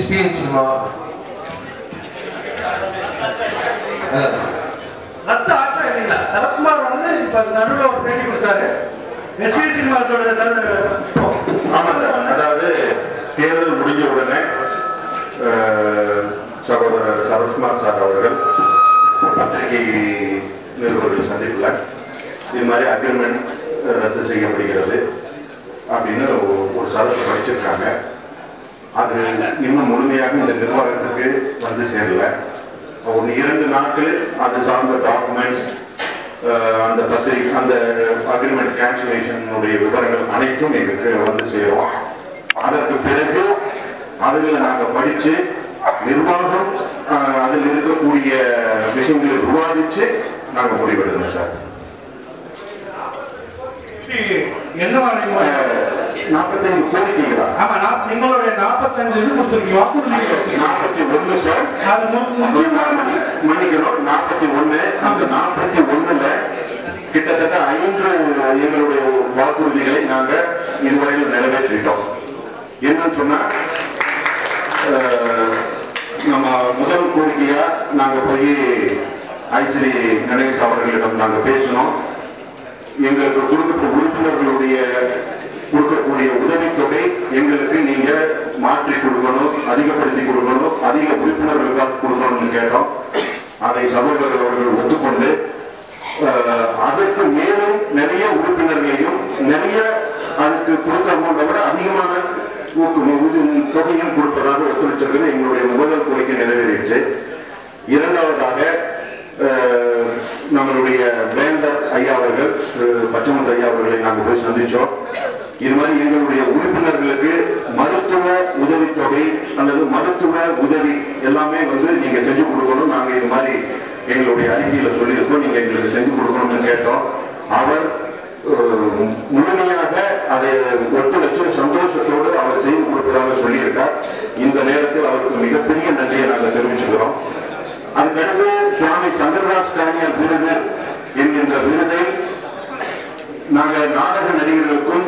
SPN cinema ரத்த ஆச்சா இல்லைங்களா சரத்குமார் வந்து இப்ப நடுவில் ஒரு பேட்டி கொடுத்தாரு எஸ்பி சினிமாஸோட ஆமா சார் அதாவது தேர்தல் முடிஞ்ச உடனே அஹ், சகோதரர் சரத்குமார் சார் அவர்கள் பத்திரிகை நிருபர்கள் சந்திப்புல இது மாதிரி அக்ரிமெண்ட் ரத்து செய்யப்படுகிறது அப்படின்னு ஒரு- ஒரு சரத்து படிச்சிருக்காங்க அது இன்னும் முழுமையாக இந்த நிர்வாகத்துக்கு வந்து சேரல ஒரு இரண்டு நாட்கள் அது சார்ந்த டாக்குமெண்ட்ஸ் அந்த பத்திரிகை அந்த அக்ரிமெண்ட் கேன்சலேஷனுடைய விவரங்கள் அனைத்தும் எங்களுக்கு வந்து சேரும் அதற்கு பிறகு அதில் நாங்கள் படித்து நிர்வாகம் அஹ், அதில் இருக்கக்கூடிய விஷயங்களை விவாதித்து நாங்கள் முடிவெடுக்கணும் சார் எந்த மாதிரி நாற்பத்தைந்து கோரிக்கைகளா ஆமா நான் நீங்களுடைய நாற்பத்தஞ்சு இது கொடுத்துருக்கீங்க வாக்குறுதி நாற்பத்தி ஒன்று சார் அது மு- முக்கியமான மன்னிக்கணும் நாற்பத்தி ஒண்ணு அந்த நாற்பத்தி ஒண்ணுல கிட்டத்தட்ட ஐந்து எங்களுடைய வாக்குறுதிகளை நாங்க இதுவரையில் நிறைவேற்றிட்டோம் என்னன்னு சொன்னா அஹ், நம்ம முதல் கோரிக்கையா நாங்க போய் ஐஸ்ரீ கணேஷ் அவர்களிடம் நாங்க பேசினோம் எங்களுக்கு கொடுக்கப்பட்ட உறுப்பினர்களுடைய கொடுக்கக்கூடிய உதவித்தொகை எங்களுக்கு நீங்க மாற்றி கொடுக்கணும் அதிகப்படுத்தி கொடுக்கணும் அதிக உறுப்பினர்களுக்காக கொடுக்கணும்னு கேட்டோம் அதை சகோதரர்கள் அவர்கள் ஒத்துக்கொண்டு அஹ், அதற்கு மேலும் நிறைய உறுப்பினர்களையும் நிறைய அதுக்கு கொடுத்த அமௌண்ட்டை விட அதிகமான ஊக்கு- இது தொகையும் கொடுப்பதாக ஒத்துழைச்சிருக்கிறது எங்களுடைய முதல் கோரிக்கை நிறைவேறிடுச்சு இரண்டாவதாக அஹ், நம்மளுடைய வேந்தர் ஐயா அவர்கள் திரு பச்சமுத்து ஐயா அவர்களை நாங்கள் போய் சந்திச்சோம் இது மாதிரி எங்களுடைய உறுப்பினர்களுக்கு மருத்துவ உதவித்தொகை அல்லது மருத்துவ உதவி எல்லாமே வந்து நீங்க செஞ்சு கொடுக்கணும் நாங்க இது மாதிரி எங்களுடைய அறிக்கையில சொல்லியிருக்கோம் நீங்க எங்களுக்கு செஞ்சு கொடுக்கணும்னு கேட்டோம் அவர் அஹ், முழுமையாக அதை ஒத்துழைச்சு சந்தோஷத்தோடு அவர் செய்து கொடுப்பதாக சொல்லியிருக்கார் இந்த நேரத்தில் அவருக்கு மிகப்பெரிய நன்றியை நாங்கள் தெரிவிச்சுக்கிறோம் அதுக்கடுத்து சுவாமி சங்கரதாஸ் கலைஞர் விருது என்கின்ற விருதை நாங்கள் நாடக நடிகர்களுக்கும்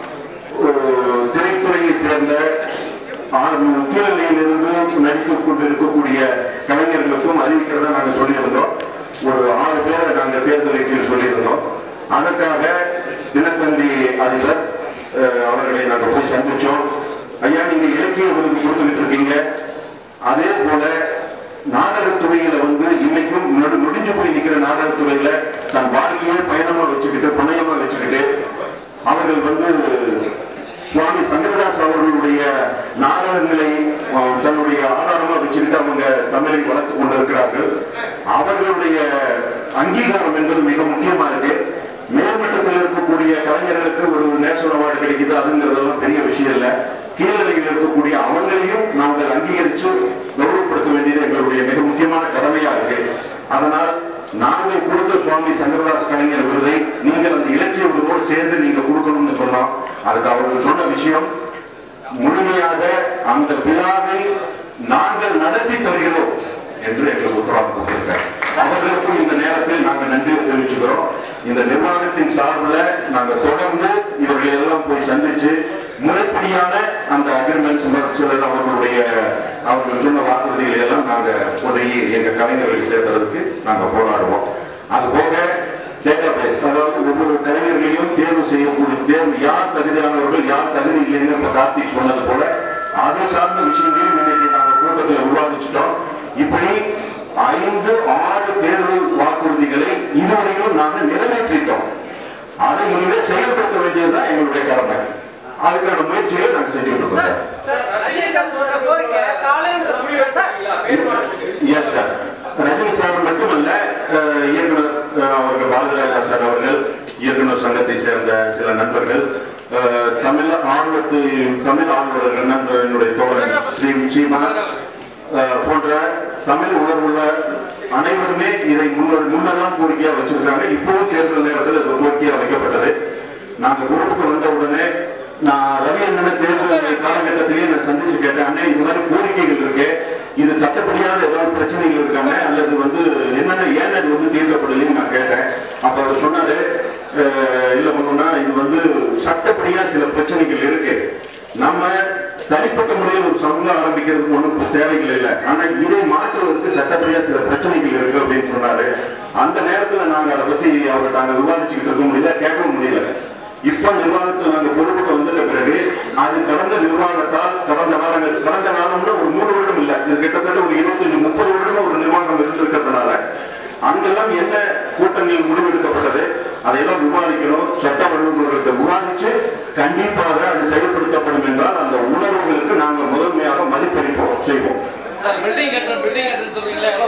அஹ், திரைத்துறையை சேர்ந்த ஆ- முக்கிய நிலையிலிருந்து நடித்துக் கொண்டிருக்கக்கூடிய கலைஞர்களுக்கும் அறிவிக்கிறதா நாங்கள் சொல்லியிருந்தோம் ஒரு ஆறு பேரை நாங்கள் தேர்தலுக்கு சொல்லியிருந்தோம் அதற்காக தினத்தந்தி அதிபர் அஹ், அவர்களை நாங்கள் போய் சந்திச்சோம் ஐயா நீங்க இலக்கிய விருது கொடுத்துக்கிட்டு இருக்கீங்க அதே போல நாடகத்துறையில வந்து இன்னைக்கும் நடு- முடிஞ்சு போய் நிக்கிற நாடகத்துறையில தன் வாழ்க்கையே பயணமா வச்சுக்கிட்டு பணயமா வச்சுக்கிட்டு அவர்கள் வந்து சுவாமி சங்கரதாஸ் அவர்களுடைய நாடகங்களை அஹ், தன்னுடைய ஆதாரமா வச்சுக்கிட்டு அவங்க தமிழை வளர்த்து கொண்டிருக்கிறார்கள் அவர்களுடைய அங்கீகாரம் என்பது மிக முக்கியமா இருக்கு மேல்மட்டத்தில் இருக்கக்கூடிய கலைஞர்களுக்கு ஒரு நேஷனல் அவார்டு கிடைக்குது அதுங்கிறதெல்லாம் பெரிய விஷயம் இல்ல கீழ்நிலையில் இருக்கக்கூடிய அவங்களையும் நாங்கள் அங்கீகரித்து கௌரவப்படுத்த வேண்டியது எங்களுடைய மிக முக்கியமான கடமையா இருக்கு அதனால் நாங்கள் கொடுத்த சுவாமி சங்கரதாஸ் கலைஞர் விருதை நீங்கள் அந்த இலக்கிய விருதோடு சேர்ந்து நீங்க கொடுக்கணும்னு சொன்னோம் அதுக்கு அவர்கள் சொன்ன விஷயம் முழுமையாக அந்த விழாவை நாங்கள் நடத்தி தருகிறோம் என்று எங்களுக்கு உத்தரவாதம் கொடுத்திருக்கார் அவர்களுக்கும் இந்த நேரத்தில் நாங்கள் நன்றியை தெரிவிச்சுக்கிறோம் இந்த நிர்வாகத்தின் சார்பில் நாங்கள் தொடர்ந்து இவர்களை எல்லாம் போய் சந்திச்சு முறைப்படியான அந்த அக்ரிமெண்ட்ஸ் சிலர் அவர்களுடைய அவர்கள் சொன்ன வாக்குறுதிகளை எல்லாம் நாங்க உதவி எங்க கலைஞர்களுக்கு சேர்க்கறதுக்கு நாங்க போராடுவோம் அது போக டேட்டா பேஸ் அதாவது ஒவ்வொரு கலைஞர்களையும் தேர்வு செய்யக்கூடிய தேர்வு யார் தகுதியானவர்கள் யார் தகுதி இல்லைன்னு இப்ப கார்த்திக் சொன்னது போல அது சார்ந்த விஷயங்களையும் இன்னைக்கு நாங்க கூட்டத்தில் விவாதிச்சிட்டோம் இப்படி ஐந்து ஆறு தேர்வு வாக்குறுதிகளை இதுவரையிலும் நாங்கள் நிறைவேற்றிட்டோம் அதை இனிமே செயல்படுத்த வேண்டியதுதான் எங்களுடைய கடமை அதுக்கான முயற்சிகளை நாங்கள் செஞ்சுட்டு இருக்கோம் எஸ் சார் ரஜினி சார் மட்டுமல்ல அஹ், இயக்குனர் அஹ், அவர்கள் பாரதிராஜா சார் அவர்கள் இயக்குனர் சங்கத்தை சேர்ந்த சில நண்பர்கள் அஹ், தமிழ் ஆர்வத்து தமிழ் ஆர்வலர்கள் நண்பர் என்னுடைய தோழர் ஸ்ரீ சீமா அஹ், போன்ற தமிழ் உணர்வுள்ள அனைவருமே இதை முன்னர் முன்னெல்லாம் கோரிக்கையா வச்சிருக்காங்க இப்போவும் தேர்தல் நேரத்தில் இது கோரிக்கையா வைக்கப்பட்டது நாங்க பொறுப்புக்கு வந்த உடனே நான் ரவி அண்ணனை தேர்தல் காலகட்டத்திலேயே நான் சந்திச்சு கேட்டேன் அண்ணே இது மாதிரி கோரிக்கைகள் இருக்கு இது சட்டப்படியான ஏதாவது பிரச்சனைகள் இருக்காங்க அல்லது வந்து என்னென்ன ஏன் அது வந்து தீர்க்கப்படலைன்னு நான் கேட்டேன் அப்ப அவர் சொன்னாரு "அஹ், இல்ல பண்ணணும்னா இது வந்து சட்டப்படியா சில பிரச்சனைகள் இருக்கு நம்ம தனிப்பட்ட முறையில் முறையில் ஒரு சங்கம் ஆரம்பிக்கிறதுக்கு ஒன்றும் தேவைகள் இல்லை ஆனா இதை மாற்றுவதற்கு சட்டப்படியா சில பிரச்சனைகள் இருக்கு அப்படின்னு சொன்னாரு அந்த நேரத்துல நாங்க அதை பத்தி அவர்கிட்ட நாங்க விவாதிச்சுக்கிட்டு இருக்க முடியல கேட்கவும் முடியல இப்ப நிர்வாகத்தில் நாங்க பொறுப்புக்கு வந்துட்ட பிறகு அது கடந்த நிர்வாகத்தால் கடந்த காலங்கள் கடந்த காலம்னா ஒரு மூணு வருடம் இல்ல இது கிட்டத்தட்ட ஒரு இருபத்தஞ்சு முப்பது வருடம் ஒரு நிர்வாகம் இருந்திருக்கிறதுனால அங்கெல்லாம் என்ன கூட்டங்கள் முடிவெடுக்கப்பட்டது அதையெல்லாம் விவாதிக்கணும் சட்ட வல்லுநர்கள்ட்ட விவாதிச்சு கண்டிப்பாக அது செயல்படுத்தப்படும் என்றால் அந்த உணர்வுகளுக்கு நாங்கள் முதன்மையாக மதிப்பளிப்போம் செய்வோம் சார் பில்டிங் கட்டணும் பில்டிங் கட்டணும் சொல்றீங்களா எவ்வளோ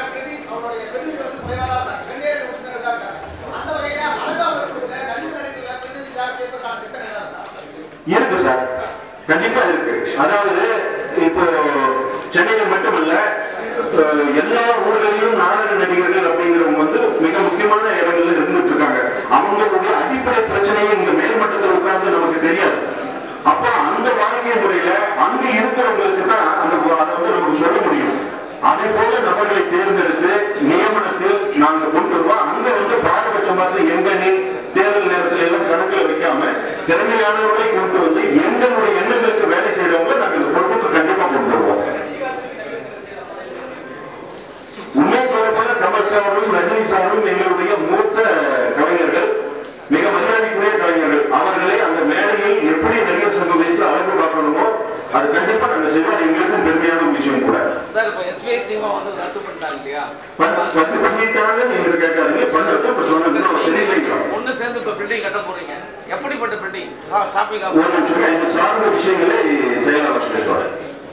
இருக்கு சார் கண்டிப்பா இருக்கு அதாவது இப்போ சென்னையில் மட்டுமல்ல அஹ், எல்லா ஊர்களிலும் நாடக நடிகர்கள் அப்படிங்கிறவங்க வந்து மிக முக்கியமான இடங்கள்ல இருந்துட்டு இருக்காங்க அவங்களுடைய அடிப்படை பிரச்சனையை இங்க மேல்மட்டத்தில் உட்கார்ந்து நமக்கு தெரியாது அப்ப அந்த வாழ்க்கை முறையில அங்க இருக்கிறவங்களுக்கு தான் அந்த அதை வந்து நமக்கு சொல்ல முடியும் அதே போல நபர்களை தேர்ந்தெடுத்து நியமனத்தில் நாங்க கொண்டு வருவோம் அங்க வந்து பாரபட்சமாக எங்க நீ தேர்தல் நேரத்துல எல்லாம் கணக்குல வைக்காம திறமையானவர்களை கொண்டு வந்து எங்களுடைய எண்ணங்களுக்கு வேலை செய்யறவங்க நாங்க இந்த பொறுப்புக்கு கண்டிப்பா கொண்டு வருவோம் உண்மை சொல்லப்போன கமல் சாரும் ரஜினி சாரும் எங்களுடைய மூத்த கலைஞர்கள் மிக மரியாதைக்குரிய கலைஞர்கள் அவர்களை அந்த மேடையில் எப்படி நடிகர் சங்கம் வச்சு அழகு பார்க்கணுமோ அது கண்டிப்பா நாங்க செய்வோம் அது எங்களுக்கும் பெருமையான விஷயம் கூட சார் இப்போ எஸ்பிஐ சினிமா வந்து ரத்து பண்ணிட்டாங்க இல்லையா பத்து பத்து பண்ணிட்டாங்க நீங்க கேட்காதீங்க பண்றது இப்ப சொன்னது தெரியலைங்க ஒன்று சேர்ந்து இப்போ பில்டிங் கட்ட போறீங்க எப்படிப்பட்ட பில்டிங் டாபிக் ஒரு நிமிஷம் இது சார்ந்த விஷயங்களை செயலாளர் பேசுவார்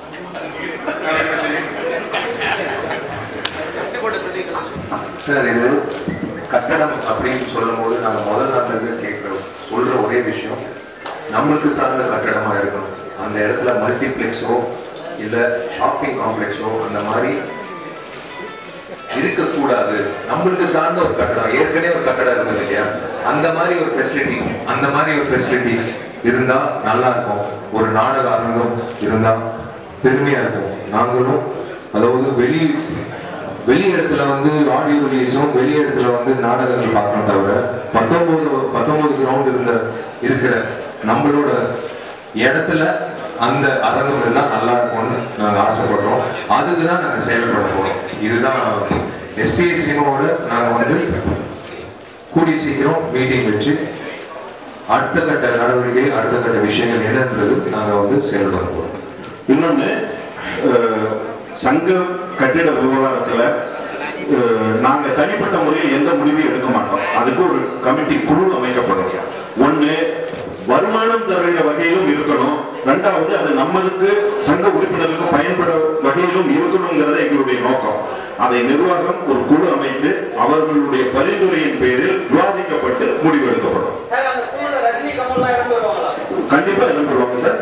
எப்படிப்பட்ட பில்டிங் சார் இது கட்டடம் அப்படின்னு சொல்லும்போது நாங்கள் முதல் நாள்ல இருந்து கேட்குறோம் சொல்ற ஒரே விஷயம் நம்மளுக்கு சார்ந்த கட்டடமா இருக்கணும் அந்த இடத்துல மல்டிப்ளெக்ஸோ இல்ல ஷாப்பிங் காம்ப்ளெக்ஸோ அந்த மாதிரி இருக்கக்கூடாது நம்மளுக்கு சார்ந்த ஒரு கட்டடம் ஏற்கனவே ஒரு கட்டடம் இருந்தது இல்லையா அந்த மாதிரி ஒரு ஃபெசிலிட்டி அந்த மாதிரி ஒரு ஃபெசிலிட்டி இருந்தா நல்லா இருக்கும் ஒரு நாடக அரங்கம் இருந்தா பெருமையா இருக்கும் நாங்களும் அதாவது வெளி வெளி இடத்துல வந்து ஆடியோ ரிலீஸும் வெளி இடத்துல வந்து நாடகங்கள் பார்க்கணும் தவிர பத்தொன்பது பத்தொன்பது கிரவுண்ட் இருந்த இருக்கிற நம்மளோட இடத்துல அந்த அரங்கம் இருந்தா நல்லா இருக்கும்னு நாங்க ஆசைப்படுறோம் அதுக்கு தான் நாங்க செயல்பட போறோம் இதுதான் எஸ்பிஐ சினிமாவோட நாங்க வந்து கூடிய சீக்கிரம் மீட்டிங் வச்சு அடுத்த கட்ட நடவடிக்கை அடுத்த கட்ட விஷயங்கள் என்னன்றது நாங்க வந்து செயல்பட போறோம் இன்னொன்னு அஹ், சங்க கட்டிட விவகாரத்துல அஹ், நாங்க தனிப்பட்ட முறையில் எந்த முடிவையும் எடுக்க மாட்டோம் அதுக்கு ஒரு கமிட்டி குழு அமைக்கப்படும் ஒண்ணு வருமானம் தருகிற வகையிலும் இருக்கணும் ரெண்டாவது அது நம்மளுக்கு சங்க உறுப்பினருக்கு பயன்பட வகையிலும் இருக்கணுங்கிறத எங்களுடைய நோக்கம் அதை நிர்வாகம் ஒரு குழு அமைத்து அவர்களுடைய பரிந்துரையின் பேரில் விவாதிக்கப்பட்டு முடிவெடுக்கப்படும் சார் அந்த குழுல ரஜினி கமல்லாம் இடம் வருவாங்களா கண்டிப்பா என்ன பண்ணுவாங்க சார்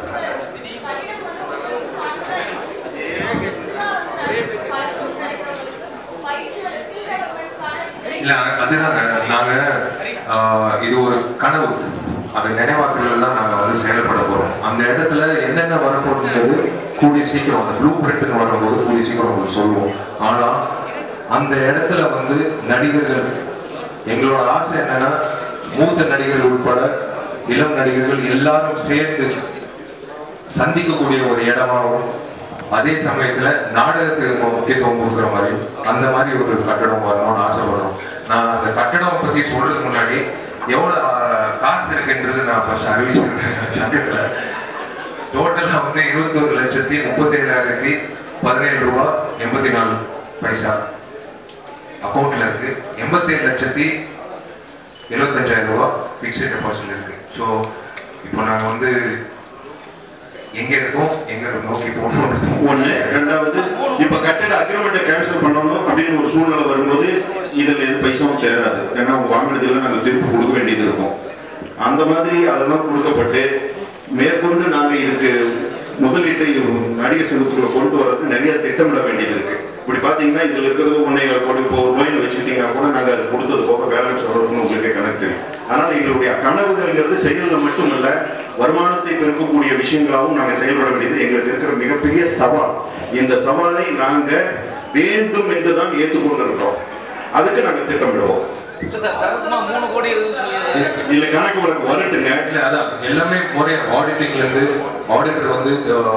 இல்ல அதுதாங்க நாங்க ஆஹ், இது ஒரு கனவு அதை நினைவாக்குறது தான் நாங்க வந்து செயல்பட போறோம் அந்த இடத்துல என்னென்ன வரப்போகுது கூடிய சீக்கிரம் அந்த ப்ளூ பிரிண்ட்னு வரும்போது கூடிய சீக்கிரம் உங்களுக்கு சொல்லுவோம் ஆனா அந்த இடத்துல வந்து நடிகர்கள் எங்களோட ஆசை என்னன்னா மூத்த நடிகர்கள் உட்பட இளம் நடிகர்கள் எல்லாரும் சேர்ந்து சந்திக்கக்கூடிய ஒரு இடமாகவும் அதே சமயத்துல நாடகத்துக்கு மு- முக்கியத்துவம் கொடுக்குற மாதிரி அந்த மாதிரி ஒரு கட்டடம் வரணும்னு ஆசைப்படுறோம் நான் அந்த கட்டடம் பத்தி சொல்றதுக்கு முன்னாடி எவ்வளவு ஆஹ், காசு இருக்குன்றது நான் ஃபர்ஸ்ட் அறிவிச்சிருக்கேன் சங்கத்துல டோட்டலா வந்து இருபத்தோரு லட்சத்தி முப்பத்தி ஏழாயிரத்தி பதினேழு ரூபா எண்பத்தி நாலு பைசா அக்கௌண்ட்ல இருக்கு எண்பத்தேழு லட்சத்தி எழுபத்தஞ்சாயிரம் ரூபா ஃபிக்ஸட் டெபாசிட் இருக்கு ஸோ இப்போ நாங்கள் வந்து எங்க இருக்கோம் எங்க நோக்கி போகணும் ஒண்ணு ரெண்டாவது இப்ப கட்டிட அக்ரிமெண்ட்டை கேன்சல் பண்ணணும் அப்படின்னு ஒரு சூழ்நிலை வரும்போது இதுல எது பைசாவும் தேராது ஏன்னா வாங்கினதுல நாங்க திருப்பி கொடுக்க வேண்டியது இருக்கும் அந்த மாதிரி அதெல்லாம் கொடுக்கப்பட்டு மேற்கொண்டு நாங்க இதுக்கு முதலீட்டை நடிகர் சங்கத்துக்குள்ள கொண்டு வரதுக்கு நிறைய திட்டமிட வேண்டியது இருக்கு இப்படி பாத்தீங்கன்னா இதுல இருக்கிறது ஒன்னே கோடி இப்போ ஒரு ரூபாய்னு வச்சுட்டீங்கன்னா கூட நாங்க அது கொடுத்தது போக பேலன்ஸ் எவ்வளவுன்னு உங்களுக்கு கணக்கு தெரியும் அதனால எங்களுடைய கனவுகள்ங்கிறது செயல்ல மட்டுமல்ல வருமானத்தை பெருக்கக்கூடிய விஷயங்களாகவும் நாங்க செயல்பட வேண்டியது எங்களுக்கு இருக்கிற மிகப்பெரிய சவால் இந்த சவாலை நாங்க வேண்டும் என்றுதான் ஏற்றுக்கொண்டிருக்கிறோம் அதுக்கு நாங்க திட்டமிடுவோம் இல்ல சார் சரத்மா மூணு கோடி இருக்குன்னு சொல்லி இல்ல கணக்கு வழக்கு வரட்டுங்க இல்ல அதான் எல்லாமே முறையா ஆடிட்டிங்ல இருந்து ஆடிட்டர் வந்து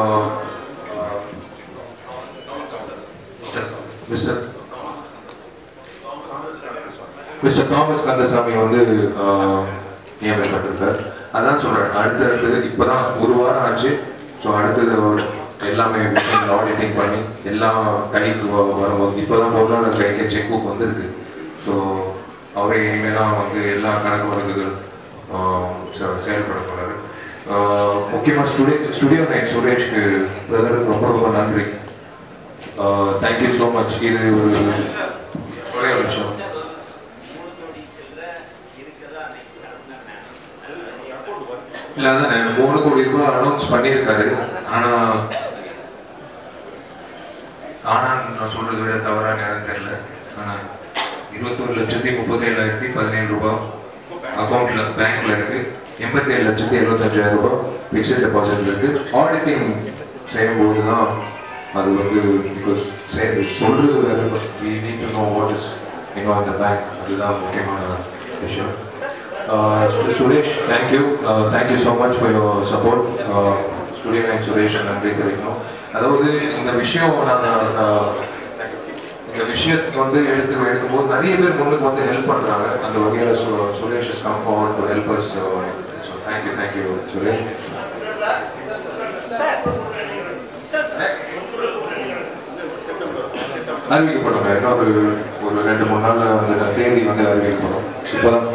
மிஸ்டர் மிஸ்டர் தாமஸ் கந்தசாமி வந்து ஆஹ், நியமிக்கப்பட்டிருக்கார் அதான் சொல்றேன் அடுத்தடுத்து இப்பதான் ஒரு வாரம் ஆச்சு ஸோ அடுத்தது ஒரு- எல்லாமே ஆடிட்டிங் பண்ணி எல்லாம் கைக்கு வ- வரும்போது இப்போதான் பொருளாதார கைக்கு செக் புக் வந்திருக்கு ஸோ அவரே இனிமேலாம் வந்து எல்லா கணக்கு வழக்குகள் ஆஹ், செ- செயல்பட போறாரு ஆஹ், முக்கியமா ஸ்டுடியோ ஸ்டுடியோ நைட் சுரேஷ்க்கு பிரதருக்கு ரொம்ப ரொம்ப நன்றி தேங்க்யூ ஸோ மச் இது ஒரு ஒரே ஒரு நிமிஷம் இல்ல அதான் மூணு கோடி ரூபாய் அனௌன்ஸ் பண்ணியிருக்காரு ஆனா ஆனா நான் சொல்றது விட தவறா நேரம் தெரியல ஆனா இருபத்தொரு லட்சத்தி முப்பத்தேழாயிரத்தி பதினேழு ரூபாய் அக்கௌண்ட்ல பேங்க்ல இருக்கு எண்பத்தி ஏழு லட்சத்தி எழுபத்தஞ்சாயிரம் ரூபாய் பிக்சட் டெபாசிட்ல இருக்கு ஆடிட்டிங் செய்யும்போது தான் அது வந்து பிகாஸ் சொல்றது வேற we need to know what is in on the bank அதுதான் முக்கியமான விஷயம் Suresh thank you thank you so much for your support studio nine Suresh நன்றி தெரிவிக்கணும் அதாவது இந்த விஷயம் நாங்கள் இந்த விஷயத்துக்கு வந்து எடுத்து எடுக்கும்போது நிறைய பேர் முன்னுக்கு வந்து ஹெல்ப் பண்றாங்க அந்த வகையில் சு- Suresh is come forward to help us so thank you thank you Suresh அறிவிக்கப்படும் இன்னொரு ஒரு ரெண்டு மூணு நாள்ல வந்து நான் தேதி வந்து அறிவிக்கப்படும் இப்போதான்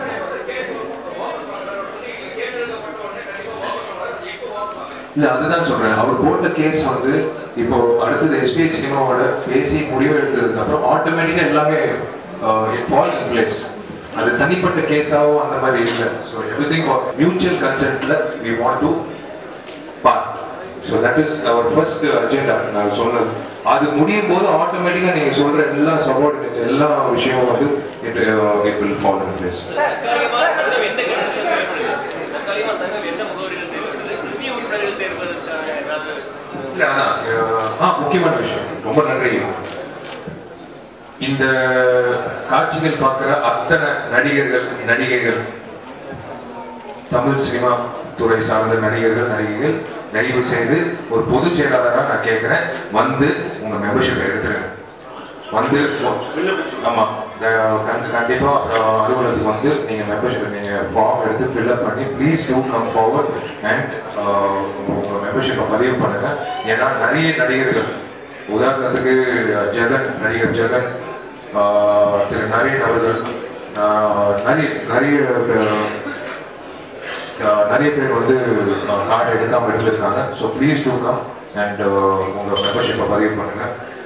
இல்ல அதுதான் சொல்றேன் அவர் போட்ட கேஸ் வந்து இப்போ அடுத்தது எஸ்பிஐ சினிமாவோட பேசி முடிவு எடுத்ததுக்கு அப்புறம் ஆட்டோமேட்டிக்கா எல்லாமே இட் ஃபால்ஸ் இன் பிளேஸ் அது தனிப்பட்ட கேஸாவோ அந்த மாதிரி இல்லை ஸோ எவ்ரி திங் மியூச்சுவல் கன்சென்ட்ல we want to part so that is our first agenda நான் சொன்னது அது முடியும் போது ஆட்டோமேட்டிக்கா நீங்க சொல்ற எல்லா சபார்டினேட்ஸ் எல்லா விஷயமும் வந்து it it will follow in place தற்காலிகமாக சங்கம் எந்த கட்டத்தில் செயல்படுது தற்காலிகமாக சங்கம் எந்த முகவரியில் செயல்படுது புதிய உறுப்பினர்கள் செயல்படுறதுக்கான ஏதாவது இல்ல அதான் அஹ், ஆ முக்கியமான விஷயம் ரொம்ப நன்றி இந்த காட்சிகள் பார்க்கிற அத்தனை நடிகர்கள் நடிகைகள் தமிழ் சினிமா துறை சார்ந்த நடிகர்கள் நடிகைகள் தயவு செய்து ஒரு பொதுச் செயலாளராக நான் கேட்கிறேன் வந்து உங்க மெம்பர்ஷிப் எடுத்துருங்க வந்து ஆமா அஹ் கண்டி- கண்டிப்பா அஹ், அலுவலகத்துக்கு வந்து நீங்க மெம்பர்ஷிப் நீங்க ஃபார்ம் எடுத்து ஃபில்அப் பண்ணி please do come forward and உங்க மெம்பர்ஷிப்பை பதிவு பண்ணுங்க ஏன்னா நிறைய நடிகர்கள் உதாரணத்துக்கு ஜெகன் நடிகர் ஜெகன் அஹ், திரு நரேன் அவர்கள் அஹ், நிறைய நிறைய அஹ், அஹ், நிறைய பேர் வந்து கார்டு எடுக்காம இருந்திருக்காங்க so please do come and உங்க மெம்பர்ஷிப்பை பதிவு பண்ணுங்க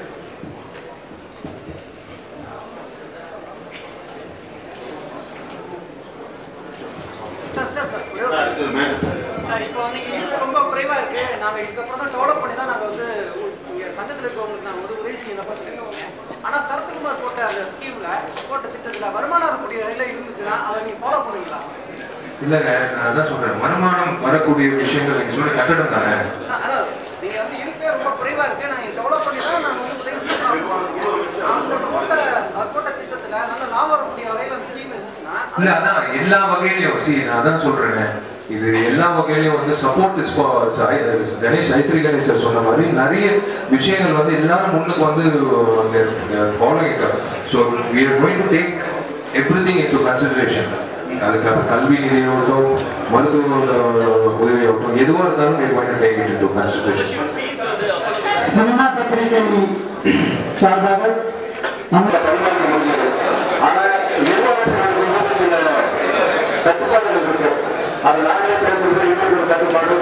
சார் சார் சார் ஒரே ஒரு சார் இப்போ நீங்க இது ரொம்ப குறைவா இருக்கு நாங்க இதுக்கப்புறம் தான் டெவலப் பண்ணி தான் நாங்க வந்து இங்க சங்கத்தில் இருக்கவங்களுக்கு நாங்க வந்து உதவி செய்யணும் சொல்லியிருக்கோம் ஆனா சரத்குமார் போட்ட அந்த ஸ்கீம்ல போட்ட திட்டத்துல வருமானம் வரக்கூடிய நிலை இருந்துச்சுன்னா அதை நீங்க ஃபாலோ பண்ணுவீங்களா இல்லைங்க நான் அதான் சொல்றேன் வருமானம் வரக்கூடிய விஷயங்கள் நீங்க சொல்ற கட்டடம் தானே அஹ் அதாவது நீங்க வந்து இருக்கே ரொம்ப குறைவா இருக்கு நாங்க டெவலப் பண்ணி தான் நாங்க வந்து உதவி செய்யணும் அவங்க போட்ட அது போட்ட திட்டத்துல நல்ல லாபம் வரக்கூடிய வகையில அந்த ஸ்கீம் இருந்துச்சுன்னா இல்ல அதான் எல்லா வகையிலயும் சி நான் அதான் சொல்றேன் இது எல்லா வகையிலயும் வந்து support is Ganesh Aishwari Ganesh sir சொன்ன மாதிரி நிறைய விஷயங்கள் வந்து எல்லாரும் முன்னுக்கு வந்து following so we are going to take everything into consideration அதுக்காக கல்வி நிதியாகட்டும் மருத்துவ உதவியாகட்டும் எதுவாக இருந்தாலும் we are going to take it into consideration fees வந்து அவ்வளோ சினிமா பத்திரிகை சார்பாக நம்ம பரிமாற்ற முடியாது ஆனா நிர்வாகத்தில் இருக்கும்போது சில கட்டுப்பாடுகள் இருக்கு அது நாங்களே பேசுறது இன்னொரு கட்டுப்பாடு